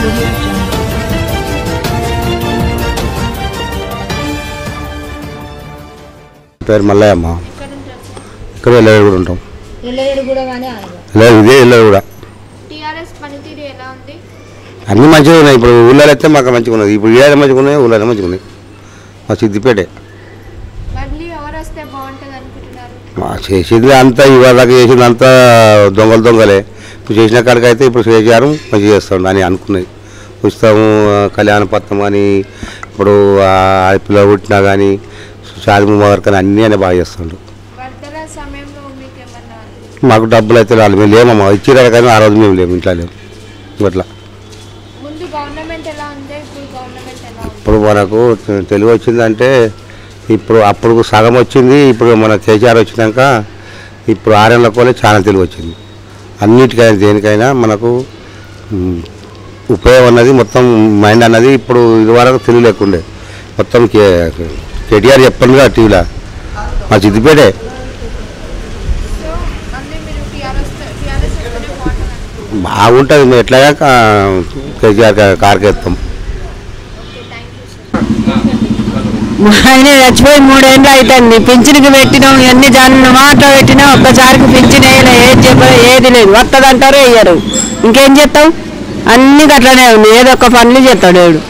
audio jungle. పేరు మల్లయ్యమ్మ ఇక్కడ వెళ్ళేది కూడా ఉంటాం ఎల్లయ్యడు కూడా కానీ ఆయన లేదు ఇదే వెళ్ళేది కూడా టీఆర్ఎస్ పనితీరు ఎలా ఉంది అన్నీ మంచిగా ఉన్నాయి ఇప్పుడు ఊళ్ళో అయితే మాకు మంచిగా ఉన్నది ఇప్పుడు ఏదో మంచిగా ఉన్నాయి ఊళ్ళో మంచిగా ఉన్నాయి మా సిద్దిపేటే మళ్ళీ ఎవరు వస్తే బాగుంటుంది అనుకుంటున్నారు మా చేసేది అంతా ఇవాళ దాకా చేసింది అంతా దొంగలు దొంగలే ఇప్పుడు చేసిన కాడికి అయితే ఇప్పుడు కేసీఆర్ మంచిగా చేస్తాడు అని అనుకున్నది ఉచితము కళ్యాణ పత్రం అని ఇప్పుడు ఆడపిల్ల పుట్టినా కానీ షాది వర్క్ అని అన్నీ అని బాగా చేస్తుండు వరదల సమయంలో మీకు ఏమన్నా మాకు డబ్బులు అయితే రాలేదు మేము లేమమ్మా ఇచ్చేదాకా కానీ ఆ రోజు మేము లేము ఇంట్లో లేము ఇట్లా ముందు గవర్నమెంట్ ఎలా ఉంది ఇప్పుడు గవర్నమెంట్ ఎలా ఉంది ఇప్పుడు మనకు తెలివి వచ్చిందంటే ఇప్పుడు అప్పుడు సగం వచ్చింది ఇప్పుడు మన కేసీఆర్ వచ్చినాక ఇప్పుడు ఆరేళ్ళ కోలే చాలా తెలివి వచ్చింది అన్నిటికైనా దేనికైనా మనకు ఉమ్, ఉపయోగం అన్నది మొత్తం మైండ్ అన్నది ఇప్పుడు ఇదివరకు తెలివి లేకుండే మొత్తం కే కేటీఆర్ చెప్పండి కదా టీవీలో మా సిద్దిపేటే సో మళ్ళీ మీరు టీఆర్ఎస్ టీఆర్ఎస్ వస్తేనే బాగుంటుంది అనుకుంటున్నారు బాగుంటుంది మేము ఎట్లాగా కా- కేసీఆర్ కార్కెత్తాం ఓకే థ్యాంక్ యూ సార్ ఆయన చచ్చిపోయి మూడేళ్ళు అవుతుంది పింఛన్కి పెట్టినాం ఎన్ని జన్మ మాట పెట్టినా ఒక్కసారికి పింఛన్ వేయలే ఏం చెప్పలే ఏది లేదు వస్తుందంటారు వేయరు ఇంకేం చేస్తావు అన్ని అట్లనే ఉంది ఏదో ఒక పనులు చేస్తాడు ఏడు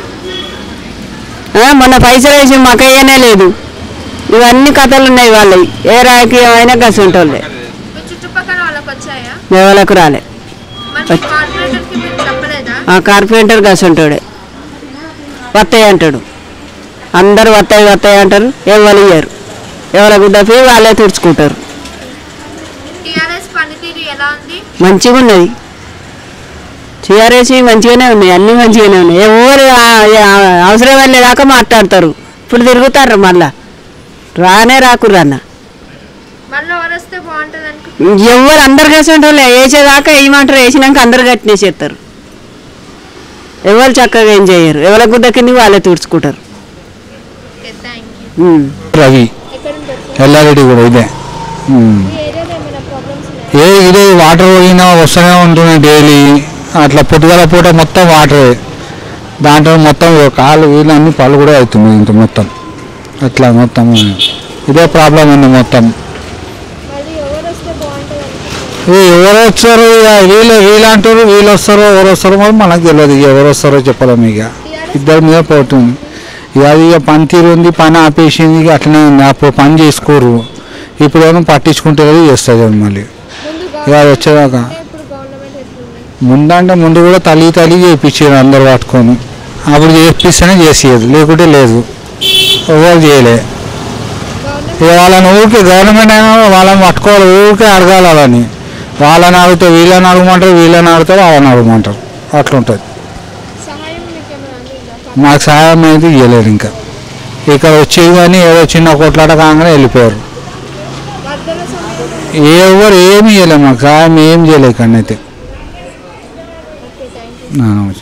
ఆ, మొన్న పైసలు వేసి మాకు వేయనే లేదు ఇవన్నీ కథలు ఉన్నాయి వాళ్ళవి ఏ రాజకీయం అయినా గసుంటోళ్ళే మీ చుట్టుపక్కల వాళ్ళకి వచ్చాయా ఎవరికి రాలే మరి కార్పొరేటర్కి మీరు చెప్పలేదా ఆ కార్పెంటర్ గసుంటాడే వస్తాయి అంటాడు అందరూ వస్తాయి వస్తాయి అంటారు ఎవరు ఇయ్యరు ఎవరి గుడ్డపి వాళ్ళే తుడుచుకుంటారు టీఆర్ఎస్ పనితీరు ఎలా ఉంది మంచిగా ఉన్నది టీఆర్ఎస్ మంచిగానే ఉన్నాయి అన్నీ మంచిగానే ఉన్నాయి ఎవరు ఆ- ఆ- అవసరం వెళ్ళేదాకా మాట్లాడతారు ఇప్పుడు తిరుగుతారు మళ్ళా రానే రాకుర్రు అన్న మళ్ళీ ఎవరు వస్తే బాగుంటుంది అనుకుంటున్నారు ఎవరు అందరు కలిసి ఉంటారు వేసేదాకా వేయమంటారు వేసినాక అందరు కట్టినేసేస్తారు ఎవరు చక్కగా ఏం చేయరు ఎవరి గుడ్డ కింద వాళ్ళే తుడుచుకుంటారు okay thank you um. Ravi ఎక్కడ ఉంటారు ఎల్లారెడ్డి కూడా ఇదే ఉమ్. ఈ ఏరియాలో ఏమైనా ప్రాబ్లమ్స్ ఉన్నాయా ఏ ఇదే వాటర్ పోయినా వస్తూనే ఉంటున్నాయి డైలీ అట్లా పొద్దుగల పూట మొత్తం వాటరే దాంట్లో మొత్తం కాలు వీళ్ళు అన్ని పళ్ళు కూడా అవుతున్నాయి ఇంత మొత్తం అట్లా మొత్తం ఇదే ప్రాబ్లం ఉంది మొత్తం మళ్ళీ ఎవరు వస్తే బాగుంటుంది అనుకుంటున్నారు ఏ ఎవరు వచ్చారు ఇక వీళ్ళు వీళ్ళు అంటారు వీళ్ళు వస్తారో ఎవరు వస్తారో మరి మనకు తెలియదు ఇక ఎవరు వస్తారో చెప్పలేము ఇక ఇద్దరి మీద పోతుంది ఇక అది ఇక పని తీరు ఉంది పని ఆపేసింది ఇక అట్లనే ఉంది అప్పుడు పని చేసుకోరు ఇప్పుడు ఏమో పట్టించుకుంటే చేస్తుంది అది మళ్ళీ ముందు ఇక అది వచ్చేదాకా గవర్నమెంట్ ఇప్పుడు గవర్నమెంట్ ఎట్లుంది ముందంటే ముందు కూడా తల్లి తల్లి చేయించారు అందరు పట్టుకొని అప్పుడు చేపిస్తేనే చేసేది లేకుంటే లేదు ఎవరు చేయలే ఇక వాళ్ళని ఊరికే గవర్నమెంట్ అయినా వాళ్ళని పట్టుకోవాలి ఊరికే అడగాలి వాళ్ళని వాళ్ళని అడిగితే వీళ్ళని అడగమంటారు వీళ్ళని అడుగుతారు వాళ్ళని అడగమంటారు అట్లుంటుంది సహాయం మీకు ఏమైనా అందిందా మాకు సహాయం అయితే ఇవ్వలేదు ఇంకా ఇక్కడ వచ్చేది కానీ ఏదో చిన్న కొట్లాట కాగానే వెళ్ళిపోయారు వరదల సమయంలో ఎవరు ఏమి చేయలేదు మాకు సహాయం ఏం చేయలేదు ఇక్కడనైతే ఓకే థ్యాంక్ యూ నా నమస్తే